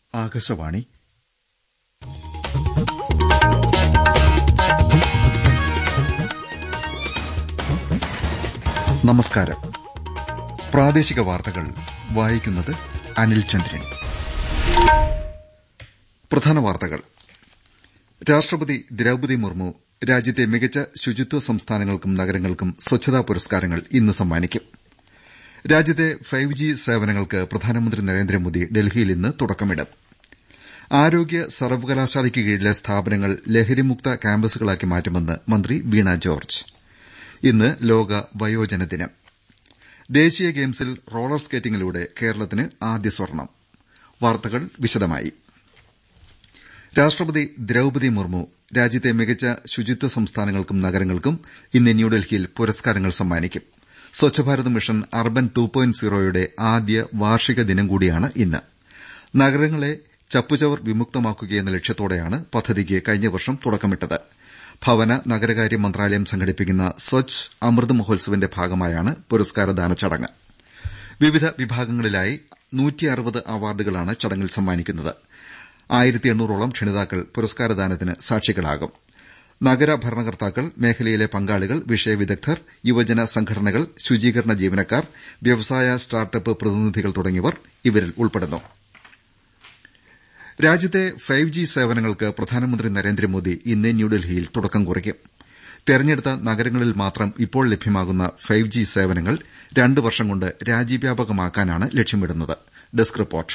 ആകാശവാണി നമസ്കാരം പ്രാദേശിക വാർത്തകൾ വായിക്കുന്നത് അനിൽ ചന്ദ്രൻ പ്രധാന വാർത്തകൾ രാഷ്ട്രപതി ദ്രൌപതി മുർമു രാജ്യത്തെ മികച്ച ശുചിത്വ സംസ്ഥാനങ്ങൾക്കും നഗരങ്ങൾക്കും സ്വച്ഛതാ പുരസ്കാരങ്ങൾ ഇന്ന് സമ്മാനിക്കും രാജ്യത്തെ ഫൈവ് ജി സേവനങ്ങൾക്ക് പ്രധാനമന്ത്രി നരേന്ദ്രമോദി ഡൽഹിയിൽ ഇന്ന് തുടക്കമിടും ആരോഗ്യ സർവകലാശാലയ്ക്ക് കീഴിലെ സ്ഥാപനങ്ങൾ ലഹരിമുക്ത ക്യാമ്പസുകളാക്കി മാറ്റുമെന്ന് മന്ത്രി വീണ ജോർജ് ഇന്ന് ലോക വയോജന ദിനം ദേശീയ ഗെയിംസിൽ റോളർ സ്കേറ്റിംഗിലൂടെ കേരളത്തിന് ആദ്യ സ്വർണം വാർത്തകൾ വിശദമായി രാഷ്ട്രപതി ദ്രൌപതി മുർമു രാജ്യത്തെ മികച്ച ശുചിത്വ സംസ്ഥാനങ്ങൾക്കും നഗരങ്ങൾക്കും ഇന്ന് ന്യൂഡൽഹിയിൽ പുരസ്കാരങ്ങൾ സമ്മാനിക്കും Swachh Bharat mission urban two point സീറോയുടെ ആദ്യ വാർഷിക ദിനം കൂടിയാണ് ഇന്ന് നഗരങ്ങളെ ചപ്പുചവർ വിമുക്തമാക്കുകയെന്ന ലക്ഷ്യത്തോടെയാണ് പദ്ധതിക്ക് കഴിഞ്ഞ വർഷം തുടക്കമിട്ടത് ഭവന നഗരകാര്യ മന്ത്രാലയം സംഘടിപ്പിക്കുന്ന സ്വച്ഛ് അമൃത് മഹോത്സവിന്റെ ഭാഗമായാണ് പുരസ്കാരദാന ചടങ്ങ് വിവിധ വിഭാഗങ്ങളിലായി അവാർഡുകളാണ് ചടങ്ങിൽ സമ്മാനിക്കുന്നത് ആയിരത്തിയെണ്ണൂറോളം ക്ഷണിതാക്കൾ പുരസ്കാരദാനത്തിന് സാക്ഷികളാകും നഗര ഭരണകർത്താക്കൾ മേഖലയിലെ പങ്കാളികൾ വിഷയവിദഗ്ധർ യുവജന സംഘടനകൾ ശുചീകരണ ജീവനക്കാർ വ്യവസായ സ്റ്റാർട്ടപ്പ് പ്രതിനിധികൾ തുടങ്ങിയവർ ഇവരിൽ ഉൾപ്പെടുന്നു രാജ്യത്തെ ഫൈവ് ജി സേവനങ്ങൾക്ക് പ്രധാനമന്ത്രി നരേന്ദ്രമോദി ഇന്ന് ന്യൂഡൽഹിയിൽ തുടക്കം കുറിക്കും തെരഞ്ഞെടുത്ത നഗരങ്ങളിൽ മാത്രം ഇപ്പോൾ ലഭ്യമാകുന്ന ഫൈവ് ജി സേവനങ്ങൾ രണ്ട് വർഷം കൊണ്ട് രാജ്യവ്യാപകമാക്കാനാണ് ലക്ഷ്യമിടുന്നത് ഡെസ്ക് റിപ്പോർട്ട്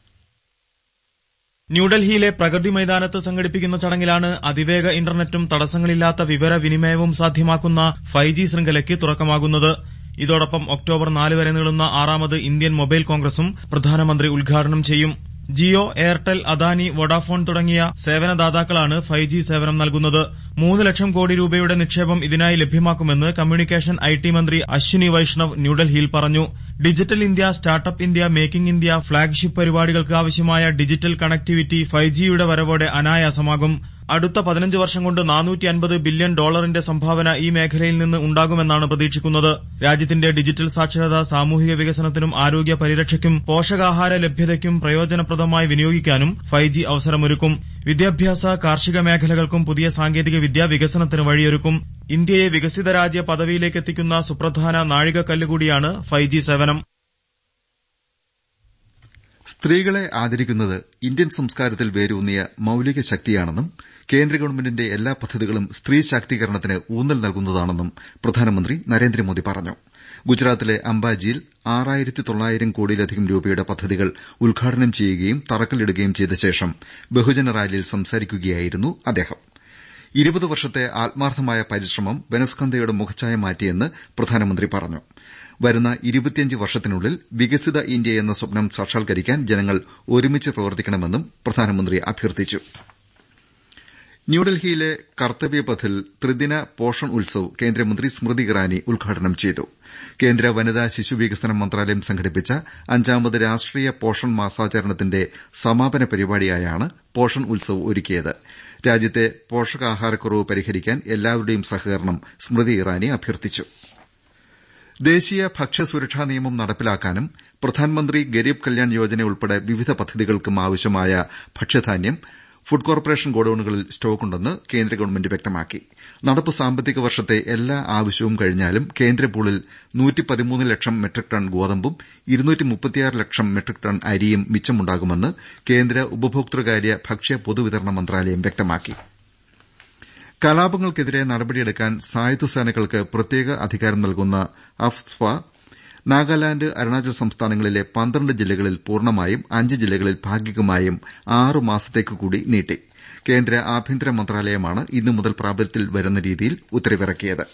ന്യൂഡൽഹിയിലെ പ്രഗതി മൈതാനത്ത് സംഘടിപ്പിക്കുന്ന ചടങ്ങിലാണ് അതിവേഗ ഇന്റർനെറ്റും തടസ്സങ്ങളില്ലാത്ത വിവര വിനിമയവും സാധ്യമാക്കുന്ന ഫൈവ് ജി ശൃംഖലയ്ക്ക് തുടക്കമാകുന്നത് ഇതോടൊപ്പം ഒക്ടോബർ നാല് വരെ നീളുന്ന ആറാമത് ഇന്ത്യൻ മൊബൈൽ കോൺഗ്രസും പ്രധാനമന്ത്രി ഉദ്ഘാടനം ചെയ്യും ജിയോ എയർടെൽ അദാനി വൊഡാഫോൺ തുടങ്ങിയ സേവനദാതാക്കളാണ് ഫൈവ് ജി സേവനം നൽകുന്നത് മൂന്ന് ലക്ഷം കോടി രൂപയുടെ നിക്ഷേപം ഇതിനായി ലഭ്യമാക്കുമെന്ന് കമ്മ്യൂണിക്കേഷൻ ഐ ടി മന്ത്രി അശ്വിനി വൈഷ്ണവ് ന്യൂഡൽഹിയിൽ പറഞ്ഞു digital India startup India making India flagship പരിപാടികൾക്ക് ആവശ്യമായ ഡിജിറ്റൽ കണക്ടിവിറ്റി ഫൈവ് ജിയുടെ വരവോടെ അനായാസമാകും അടുത്ത പതിനഞ്ച് വർഷം കൊണ്ട് നാനൂറ്റി അൻപത് ബില്യൺ ഡോളറിന്റെ സംഭാവന ഈ മേഖലയിൽ നിന്ന് ഉണ്ടാകുമെന്നാണ് പ്രതീക്ഷിക്കുന്നത് രാജ്യത്തിന്റെ ഡിജിറ്റൽ സാക്ഷരത സാമൂഹിക വികസനത്തിനും ആരോഗ്യ പരിരക്ഷയ്ക്കും പോഷകാഹാര ലഭ്യതയ്ക്കും പ്രയോജനപ്രദമായി വിനിയോഗിക്കാനും ഫൈവ് ജി അവസരമൊരുക്കും വിദ്യാഭ്യാസ കാർഷിക മേഖലകൾക്കും പുതിയ സാങ്കേതിക വിദ്യാ വികസനത്തിന് വഴിയൊരുക്കും ഇന്ത്യയെ വികസിത രാജ്യ പദവിയിലേക്ക് എത്തിക്കുന്ന സുപ്രധാന നാഴികക്കല്ല് കൂടിയാണ് ഫൈവ് ജി സേവനം സ്ത്രീകളെ ആദരിക്കുന്നത് ഇന്ത്യൻ സംസ്കാരത്തിൽ വേരൂന്നിയ മൌലിക ശക്തിയാണെന്നും കേന്ദ്ര ഗവൺമെന്റിന്റെ എല്ലാ പദ്ധതികളും സ്ത്രീ ശാക്തീകരണത്തിന് ഊന്നൽ നൽകുന്നതാണെന്നും പ്രധാനമന്ത്രി നരേന്ദ്രമോദി പറഞ്ഞു ഗുജറാത്തിലെ അംബാജിയിൽ ആറായിരത്തി തൊള്ളായിരം കോടിയിലധികം രൂപയുടെ പദ്ധതികൾ ഉദ്ഘാടനം ചെയ്യുകയും തറക്കല്ലിടുകയും ചെയ്ത ശേഷം ബഹുജന റാലിയിൽ സംസാരിക്കുകയായിരുന്നു അദ്ദേഹം ഇരുപത് വർഷത്തെ ആത്മാർത്ഥമായ പരിശ്രമം ബനസ്കന്ധയുടെ മുഖച്ഛായ മാറ്റിയെന്ന് പ്രധാനമന്ത്രി പറഞ്ഞു വരുന്ന ഇരുപത്തിയഞ്ച് വർഷത്തിനുള്ളിൽ വികസിത ഇന്ത്യ എന്ന സ്വപ്നം സാക്ഷാത്കരിക്കാൻ ജനങ്ങൾ ഒരുമിച്ച് പ്രവർത്തിക്കണമെന്നും പ്രധാനമന്ത്രി അഭ്യർത്ഥിച്ചു ന്യൂഡൽഹിയിലെ കർത്തവ്യപഥിൽ ത്രിദിന പോഷൺ ഉത്സവ് കേന്ദ്രമന്ത്രി സ്മൃതി ഇറാനി ഉദ്ഘാടനം ചെയ്തു കേന്ദ്ര വനിതാ ശിശുവികസന മന്ത്രാലയം സംഘടിപ്പിച്ച അഞ്ചാമത് രാഷ്ട്രീയ പോഷൺ മാസാചരണത്തിന്റെ സമാപന പരിപാടിയായാണ് പോഷൺ ഉത്സവ് ഒരുക്കിയത് രാജ്യത്തെ പോഷകാഹാരക്കുറവ് പരിഹരിക്കാൻ എല്ലാവരുടെയും സഹകരണം സ്മൃതി ഇറാനി അഭ്യർത്ഥിച്ചു ദേശീയ ഭക്ഷ്യസുരക്ഷാ നിയമം നടപ്പിലാക്കാനും പ്രധാൻമന്ത്രി ഗരീബ് കല്യാൺ യോജന ഉൾപ്പെടെ വിവിധ പദ്ധതികൾക്കും ആവശ്യമായ ഭക്ഷ്യധാന്യം ഫുഡ് കോർപ്പറേഷൻ ഗോഡൌണുകളിൽ സ്റ്റോക്കുണ്ടെന്ന് കേന്ദ്ര ഗവൺമെന്റ് വ്യക്തമാക്കി നടപ്പ് സാമ്പത്തിക വർഷത്തെ എല്ലാ ആവശ്യവും കഴിഞ്ഞാലും കേന്ദ്ര പൂളിൽ ലക്ഷം മെട്രിക് ടൺ ഗോതമ്പും ലക്ഷം മെട്രിക് ടൺ അരിയും മിച്ചമുണ്ടാകുമെന്ന് കേന്ദ്ര ഉപഭോക്തൃകാര്യ ഭക്ഷ്യ പൊതുവിതരണ മന്ത്രാലയം വ്യക്തമാക്കി കലാപങ്ങൾക്കെതിരെ നടപടിയെടുക്കാൻ സായുധ സേനകൾക്ക് പ്രത്യേക അധികാരം നൽകുന്ന അഫ്സ്പ നാഗാലാന്റ് അരുണാചൽ സംസ്ഥാനങ്ങളിലെ പന്ത്രണ്ട് ജില്ലകളിൽ പൂർണ്ണമായും അഞ്ച് ജില്ലകളിൽ ഭാഗികമായും ആറ് മാസത്തേക്ക് കൂടി നീട്ടി കേന്ദ്ര ആഭ്യന്തര മന്ത്രാലയമാണ് ഇന്നു മുതൽ പ്രാബല്യത്തിൽ വരുന്ന രീതിയിൽ ഉത്തരവിറക്കിയത്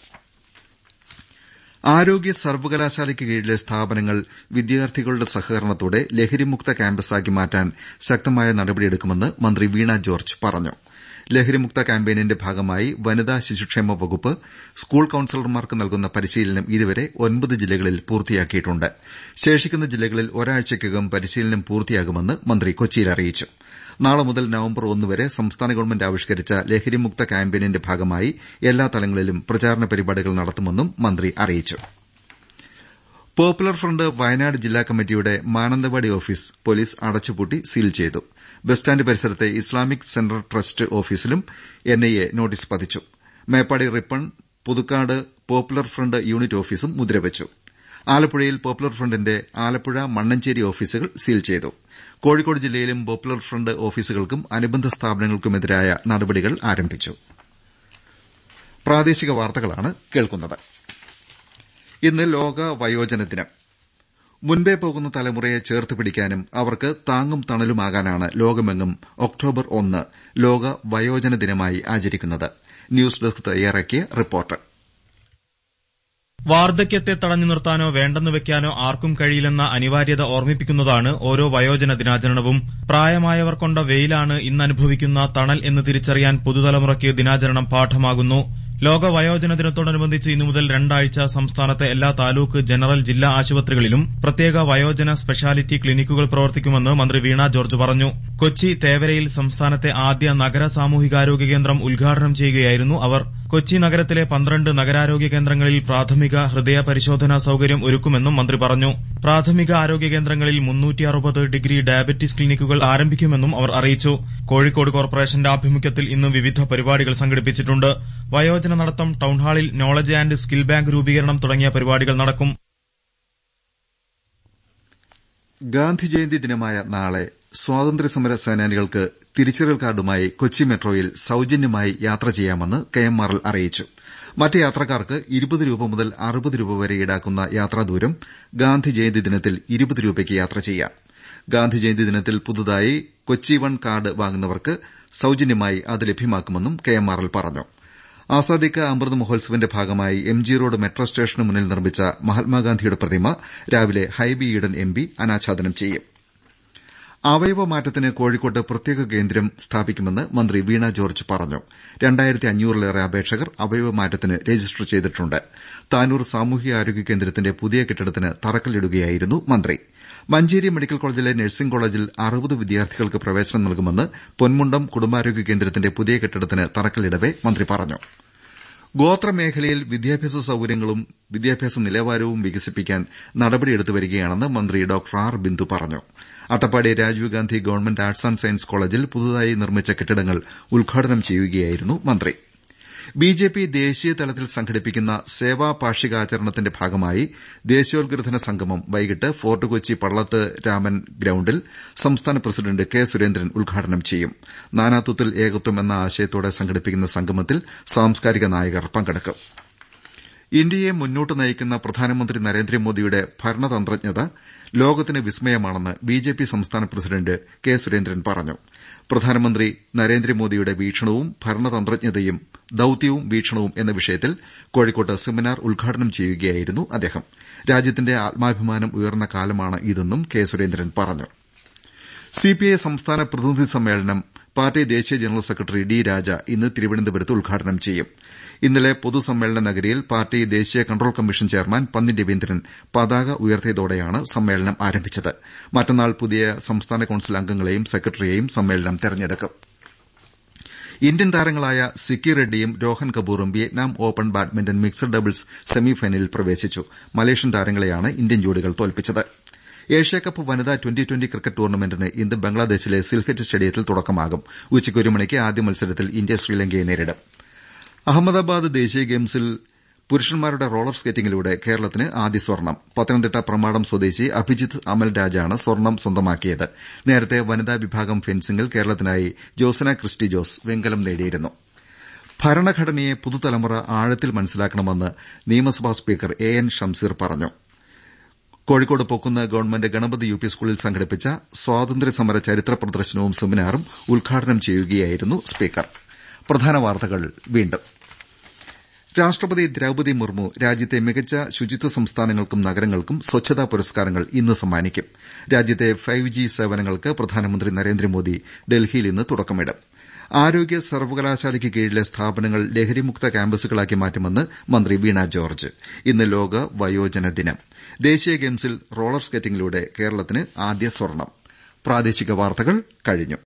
ആരോഗ്യ സർവകലാശാലയ്ക്ക് കീഴിലെ സ്ഥാപനങ്ങൾ വിദ്യാർത്ഥികളുടെ സഹകരണത്തോടെ ലഹരിമുക്ത ക്യാമ്പസാക്കി മാറ്റാൻ ശക്തമായ നടപടിയെടുക്കുമെന്ന് മന്ത്രി വീണ ജോർജ് പറഞ്ഞു ലഹരിമുക്ത ക്യാമ്പയിനിന്റെ ഭാഗമായി വനിതാ ശിശുക്ഷേമ വകുപ്പ് സ്കൂൾ കൌൺസിലർമാർക്ക് നൽകുന്ന പരിശീലനം ഇതുവരെ ഒൻപത് ജില്ലകളിൽ പൂർത്തിയാക്കിയിട്ടുണ്ട് ശേഷിക്കുന്ന ജില്ലകളിൽ ഒരാഴ്ചയ്ക്കകം പരിശീലനം പൂർത്തിയാകുമെന്ന് മന്ത്രി കൊച്ചിയിൽ അറിയിച്ചു നാളെ മുതൽ നവംബർ ഒന്ന് വരെ സംസ്ഥാന ഗവൺമെന്റ് ആവിഷ്കരിച്ച ലഹരിമുക്ത ക്യാമ്പയിനിന്റെ ഭാഗമായി എല്ലാ തലങ്ങളിലും പ്രചാരണ പരിപാടികൾ നടത്തുമെന്നും മന്ത്രി അറിയിച്ചു പോപ്പുലർ ഫ്രണ്ട് വയനാട് ജില്ലാ കമ്മിറ്റിയുടെ മാനന്തവാടി ഓഫീസ് പോലീസ് അടച്ചുപൂട്ടി സീൽ ചെയ്തു ബസ് സ്റ്റാന്റ് പരിസരത്തെ ഇസ്ലാമിക് സെന്റർ ട്രസ്റ്റ് ഓഫീസിലും എൻഐഎ നോട്ടീസ് പതിച്ചു Meppadi Rippon Puthukkad popular front unit ഓഫീസും മുദ്രവച്ചു ആലപ്പുഴയിൽ പോപ്പുലർ ഫ്രണ്ടിന്റെ ആലപ്പുഴ മണ്ണഞ്ചേരി ഓഫീസുകൾ സീൽ ചെയ്തു കോഴിക്കോട് ജില്ലയിലും പോപ്പുലർ ഫ്രണ്ട് ഓഫീസുകൾക്കും അനുബന്ധ സ്ഥാപനങ്ങൾക്കുമെതിരായ നടപടികൾ ആരംഭിച്ചു ഇന്ന് ലോക വയോജന ദിനം മുൻപേ പോകുന്ന തലമുറയെ ചേർത്ത് പിടിക്കാനും അവർക്ക് താങ്ങും തണലുമാകാനാണ് ലോകമെങ്ങും ഒക്ടോബർ ഒന്ന് ലോക വയോജന ദിനമായി ആചരിക്കുന്നത് ന്യൂസ് ഡെസ്ക് തയ്യാറാക്കിയ റിപ്പോർട്ട് വാർദ്ധക്യത്തെ തടഞ്ഞു നിർത്താനോ വേണ്ടെന്ന് വെക്കാനോ ആർക്കും കഴിയില്ലെന്ന അനിവാര്യത ഓർമ്മിപ്പിക്കുന്നതാണ് ഓരോ വയോജന ദിനാചരണവും പ്രായമായവർ കൊണ്ട വെയിലാണ് ഇന്ന് അനുഭവിക്കുന്ന തണൽ എന്ന് തിരിച്ചറിയാൻ പുതുതലമുറയ്ക്ക് ദിനാചരണം പാഠമാകുന്നു ലോക വയോജന ദിനത്തോടനുബന്ധിച്ച് ഇന്നു മുതൽ രണ്ടാഴ്ച സംസ്ഥാനത്തെ എല്ലാ താലൂക്ക് ജനറൽ ജില്ലാ ആശുപത്രികളിലും പ്രത്യേക വയോജന സ്പെഷ്യാലിറ്റി ക്ലിനിക്കുകൾ പ്രവർത്തിക്കുമെന്ന് മന്ത്രി വീണ ജോർജ് പറഞ്ഞു കൊച്ചി തേവരയിൽ സംസ്ഥാനത്തെ ആദ്യ നഗര സാമൂഹികാരോഗ്യ കേന്ദ്രം ഉദ്ഘാടനം ചെയ്യുകയായിരുന്നു അവർ കൊച്ചി നഗരത്തിലെ പന്ത്രണ്ട് നഗരാരോഗ്യ കേന്ദ്രങ്ങളിൽ പ്രാഥമിക ഹൃദയ പരിശോധനാ സൌകര്യം ഒരുക്കുമെന്നും മന്ത്രി പറഞ്ഞു പ്രാഥമിക ആരോഗ്യ കേന്ദ്രങ്ങളിൽ ഡിഗ്രി ഡയബറ്റീസ് ക്ലിനിക്കുകൾ ആരംഭിക്കുമെന്നും അവർ അറിയിച്ചു കോഴിക്കോട് കോർപ്പറേഷന്റെ ആഭിമുഖ്യത്തിൽ ഇന്ന് വിവിധ പരിപാടികൾ സംഘടിപ്പിച്ചിട്ടുണ്ട് വയോജന നടത്തം ടൌൺഹാളിൽ നോളജ് ആന്റ് സ്കിൽ ബാങ്ക് രൂപീകരണം തുടങ്ങിയ പരിപാടികൾ നടക്കും ഗാന്ധി ജയന്തി ദിനമായ നാളെ സ്വാതന്ത്ര്യസമര സേനാനികൾക്ക് തിരിച്ചറിയൽ കാർഡുമായി കൊച്ചി മെട്രോയിൽ സൌജന്യമായി യാത്ര ചെയ്യാമെന്ന് കെഎംആർഎൽ അറിയിച്ചു മറ്റ് യാത്രക്കാർക്ക് ഇരുപത് രൂപ മുതൽ അറുപത് രൂപ വരെ ഈടാക്കുന്ന യാത്രാദൂരം ഗാന്ധി ജയന്തി ദിനത്തിൽ ഇരുപത് രൂപയ്ക്ക് യാത്ര ചെയ്യാം ഗാന്ധി ജയന്തി ദിനത്തിൽ പുതുതായി കൊച്ചി വൺ കാർഡ് വാങ്ങുന്നവർക്ക് സൌജന്യമായി അത് ലഭ്യമാക്കുമെന്നും കെഎംആർഎൽ പറഞ്ഞു ആസാദി കാ അമൃത് മഹോത്സവിന്റെ ഭാഗമായി എംജി റോഡ് മെട്രോ സ്റ്റേഷന് മുന്നിൽ നിർമ്മിച്ച മഹാത്മാഗാന്ധിയുടെ പ്രതിമ രാവിലെ ഹൈബി ഈഡൻ എംപി അനാച്ഛാദനം ചെയ്യും അവയവ മാറ്റത്തിന് കോഴിക്കോട്ട് പ്രത്യേക കേന്ദ്രം സ്ഥാപിക്കുമെന്ന് മന്ത്രി വീണ ജോർജ് പറഞ്ഞു രണ്ടായിരത്തിയഞ്ഞൂറിലേറെ അപേക്ഷകർ അവയവ മാറ്റത്തിന് രജിസ്റ്റർ ചെയ്തിട്ടുണ്ട് താനൂർ സാമൂഹികാരോഗ്യ കേന്ദ്രത്തിന്റെ പുതിയ കെട്ടിടത്തിന് തറക്കല്ലിടുകയായിരുന്നു മന്ത്രി മഞ്ചേരി മെഡിക്കൽ കോളേജിലെ നഴ്സിംഗ് കോളേജിൽ അറുപത് വിദ്യാർത്ഥികൾക്ക് പ്രവേശനം നൽകുമെന്ന് പൊന്മുണ്ടം കുടുംബാരോഗ്യ കേന്ദ്രത്തിന്റെ പുതിയ കെട്ടിടത്തിന് തറക്കല്ലിടവെ മന്ത്രി പറഞ്ഞു ഗോത്രമേഖലയിൽ വിദ്യാഭ്യാസ സൌകര്യങ്ങളും വിദ്യാഭ്യാസ നിലവാരവും വികസിപ്പിക്കാൻ നടപടിയെടുത്തു വരികയാണെന്ന് മന്ത്രി ഡോക്ടർ ആർ ബിന്ദു പറഞ്ഞു Attappadi Rajiv Gandhi government arts and science കോളേജിൽ പുതുതായി നിർമ്മിച്ച കെട്ടിടങ്ങൾ ഉദ്ഘാടനം ചെയ്യുകയായിരുന്നു മന്ത്രി ബിജെപി ദേശീയ തലത്തിൽ സംഘടിപ്പിക്കുന്ന സേവാ പാക്ഷികാചരണത്തിന്റെ ഭാഗമായി ദേശീയോദ്ഗ്രഥന സംഗമം വൈകിട്ട് ഫോർട്ട് കൊച്ചി പള്ളത്ത് രാമൻ ഗ്രൌണ്ടിൽ സംസ്ഥാന പ്രസിഡന്റ് കെ സുരേന്ദ്രൻ ഉദ്ഘാടനം ചെയ്യും നാനാത്വത്തിൽ ഏകത്വം എന്ന ആശയത്തോടെ സംഘടിപ്പിക്കുന്ന സംഗമത്തിൽ സാംസ്കാരിക നായകർ പങ്കെടുക്കും ഇന്ത്യയെ മുന്നോട്ട് നയിക്കുന്ന പ്രധാനമന്ത്രി നരേന്ദ്രമോദിയുടെ ഭരണതന്ത്രജ്ഞത ലോകത്തിന് വിസ്മയമാണെന്ന് ബിജെപി സംസ്ഥാന പ്രസിഡന്റ് കെ സുരേന്ദ്രൻ പറഞ്ഞു പ്രധാനമന്ത്രി നരേന്ദ്രമോദിയുടെ വീക്ഷണവും ഭരണതന്ത്രജ്ഞതയും ദൌത്യവും വീക്ഷണവും എന്ന വിഷയത്തിൽ കോഴിക്കോട്ട് സെമിനാർ ഉദ്ഘാടനം ചെയ്യുകയായിരുന്നു അദ്ദേഹം രാജ്യത്തിന്റെ ആത്മാഭിമാനം ഉയർന്ന കാലമാണ് ഇതെന്നും കെ സുരേന്ദ്രൻ പറഞ്ഞു സിപിഐ സംസ്ഥാന പ്രതിനിധി സമ്മേളനം പാർട്ടി ദേശീയ ജനറൽ സെക്രട്ടറി ഡി രാജ ഇന്ന് തിരുവനന്തപുരത്ത് ഉദ്ഘാടനം ചെയ്യും ഇന്നലെ പൊതുസമ്മേളന നഗരിയിൽ പാർട്ടി ദേശീയ control commission chairman Pannian Raveendran പതാക ഉയർത്തിയതോടെയാണ് സമ്മേളനം ആരംഭിച്ചത് മറ്റന്നാൾ പുതിയ സംസ്ഥാന കൌൺസിൽ അംഗങ്ങളെയും സെക്രട്ടറിയെയും സമ്മേളനം തെരഞ്ഞെടുക്കും ഇന്ത്യൻ താരങ്ങളായ സിക്കി റെഡ്ഡിയും രോഹൻ കപൂറും Vietnam open badminton mixed doubles സെമിഫൈനലിൽ പ്രവേശിച്ചു മലേഷ്യൻ താരങ്ങളെയാണ് ഇന്ത്യൻ ജോഡികൾ തോൽപ്പിച്ചത് ഏഷ്യാകപ്പ് വനിതാ ട്വന്റി ട്വന്റി ക്രിക്കറ്റ് ടൂർണമെന്റിന് ഇന്ന് ബംഗ്ലാദേശിലെ സിൽഹറ്റ് സ്റ്റേഡിയത്തിൽ തുടക്കമാകും ഉച്ചയ്ക്ക് ഒരു മണിക്ക് ആദ്യ മത്സരത്തിൽ ഇന്ത്യ ശ്രീലങ്കയെ നേരിടും അഹമ്മദാബാദ് ദേശീയ ഗെയിംസിൽ പുരുഷന്മാരുടെ റോളർ സ്കേറ്റിംഗിലൂടെ കേരളത്തിന് ആദ്യ സ്വർണം പത്തനംതിട്ട പ്രമാടം സ്വദേശി അഭിജിത്ത് അമൽരാജാണ് സ്വർണം സ്വന്തമാക്കിയത് നേരത്തെ വനിതാ വിഭാഗം ഫെൻസിംഗിൽ കേരളത്തിനായി ജോസന ക്രിസ്റ്റി ജോസ് വെങ്കലം നേടിയിരുന്നു ഭരണഘടനയെ പുതുതലമുറ ആഴത്തിൽ മനസ്സിലാക്കണമെന്ന് നിയമസഭാ സ്പീക്കർ എ എൻ ഷംസീർ പറഞ്ഞു Kozhikode Pokkunnu government Ganapathy U P സ്കൂളിൽ സംഘടിപ്പിച്ച സ്വാതന്ത്ര്യസമര ചരിത്ര പ്രദർശനവും സെമിനാറും ഉദ്ഘാടനം ചെയ്യുകയായിരുന്നു സ്പീക്കർ പ്രധാന വാർത്തകൾ വീണ്ടും രാഷ്ട്രപതി ദ്രൌപതി മുർമു രാജ്യത്തെ മികച്ച ശുചിത്വ സംസ്ഥാനങ്ങൾക്കും നഗരങ്ങൾക്കും സ്വച്ഛതാ പുരസ്കാരങ്ങൾ ഇന്ന് സമ്മാനിക്കും രാജ്യത്തെ ഫൈവ് ജി സേവനങ്ങൾക്ക് പ്രധാനമന്ത്രി നരേന്ദ്രമോദി ഡൽഹിയിൽ ഇന്ന് തുടക്കമിടും ആരോഗ്യ സർവകലാശാലയ്ക്ക് കീഴിലെ സ്ഥാപനങ്ങൾ ലഹരിമുക്ത ക്യാമ്പസുകളാക്കി മാറ്റുമെന്ന് മന്ത്രി വീണ ജോർജ് ഇന്ന് ലോക വയോജന ദിനം ദേശീയ ഗെയിംസിൽ റോളർ സ്കേറ്റിംഗിലൂടെ കേരളത്തിന് ആദ്യ സ്വർണം പ്രാദേശിക വാർത്തകൾ കഴിഞ്ഞു